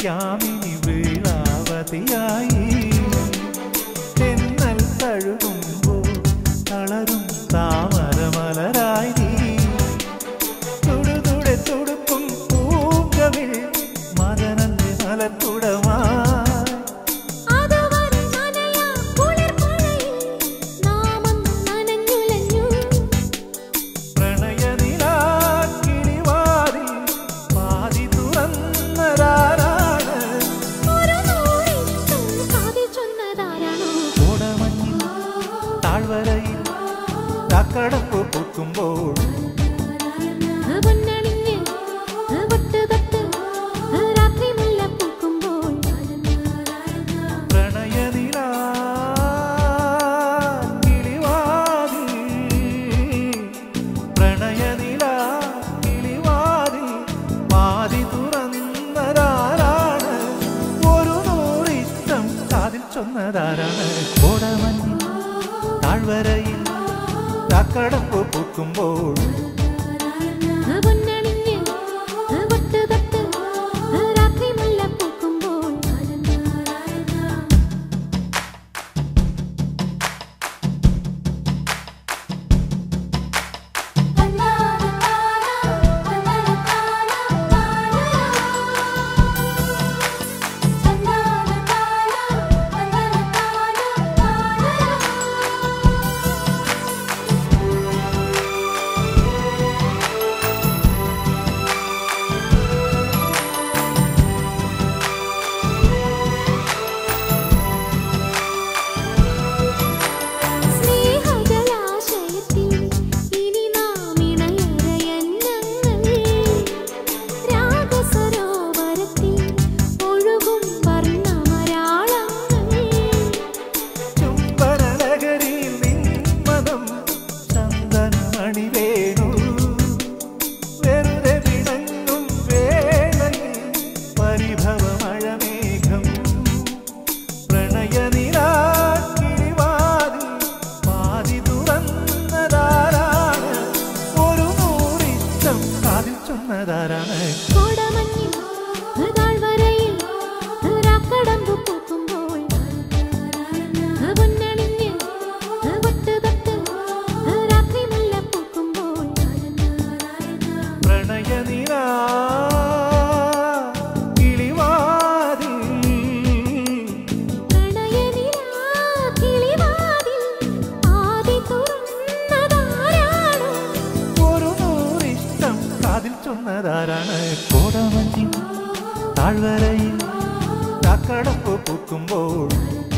യാമിനി വീളാവതിയായി തെന്നൽ തഴുകുമ്പോൾ തളരും താമരമലരായി നീ തുടുതുടെ തുടുക്കും പൂങ്കവിൽ മദനന്റെ മലത്തുടമായി അതുവരെ നനയാ കുളിർമഴയിൽ നാമൊന്നും നനഞ്ഞുലഞ്ഞു പ്രണയനിലാക്കിളിവാതിൽ പാതി തുറന്നതാരാണ് ഒരു നൂറിത്തും കാതിൽ ചൊന്നതാരാണോ ഓടമഞ്ഞിൽ താഴ്വരയിൽ കാക്കടപ്പ് പൂക്കുമ്പോൾ പൊന്നണിഞ്ഞ് പൊട്ടുതൊട്ട് രാത്രി മുല്ല പൂക്കുമ്പോൾ പ്രണയനിലാ കിളിവാതിൽ പ്രണയനിലാ കിളിവാതിൽ പാതി തുറന്നതാരാണ് ഒരു നൂറിഷ്ടം കാതിൽ ചൊന്നതാരാണ് കോടമഞ്ഞിൽ താഴ്വരയിൽ കാക്കടപ്പ് പൂക്കുമ്പോൾ പൊന്നണിഞ്ഞ് പൊട്ടുതൊട്ട് രാത്രി മുല്ല പൂക്കുമ്പോൾ സ്നേഹജലാശയത്തിൽ ഇനി നാം ഇണയരയന്നങ്ങൾ രാഗസരോവരത്തിൽ ഒഴുകും വർണ്ണമരാളങ്ങൾ ചുംബനനഗരിയിൽ നിന്മനം ചന്ദനമണി വേണു വെറുതെ പിണങ്ങും വേളയിൽ പരിഭവമഴമേഘം പ്രണയനിലാക്കിളിവാതിൽ പാതി തുറന്നതാരാണ് ഒരു നൂറിഷ്ടം കാതിൽ ചൊന്നതാരാണ് കോടമഞ്ഞിൽ താഴ്വരയിൽ രാക്കടമ്പ് പൂക്കുമ്പോൾ പൊന്നണിഞ്ഞ് പൊട്ടുതൊട്ട് രാത്രി മുല്ല പൂക്കുമ്പോൾ പ്രണയനിലാ കിളിവാതിൽ പ്രണയനിലാ കിളിവാതിൽ ആദി തുറന്നതാരാണോ ഒരു നൂറിഷ്ടം കാതിൽ ചൊന്നതാരാണ് കോടമഞ്ഞിൽ താഴ്വരയിൽ കാക്കടപ്പ് പൂക്കുമ്പോൾ